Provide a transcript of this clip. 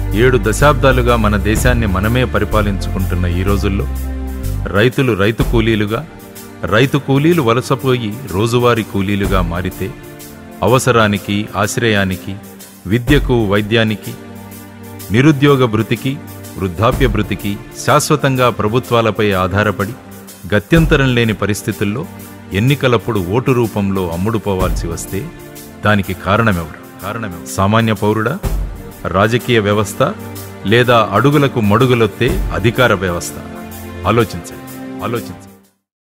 ఏడు దశాబ్దాలుగా మన దేశాన్ని మనమే పరిపాలించుకుంటున్న ఈ రోజుల్లో రైతులు రైతు కూలీలుగా రైతు కూలీలు వలసపోయి రోజువారీ కూలీలుగా మారితే అవసరానికి ఆశ్రయానికి విద్యకు వైద్యానికి నిరుద్యోగ భృతికి వృద్ధాప్య భృతికి శాశ్వతంగా ప్రభుత్వాలపై ఆధారపడి గత్యంతరం లేని పరిస్థితుల్లో ఎన్నికలప్పుడు ఓటు రూపంలో అమ్ముడుపోవాల్సి వస్తే దానికి కారణమెవరు కారణమెవరు సామాన్య పౌరుడా రాజకీయ వ్యవస్థ లేదా అడుగులకు మడుగులొత్తే అధికార వ్యవస్థ ఆలోచించండి ఆలోచించండి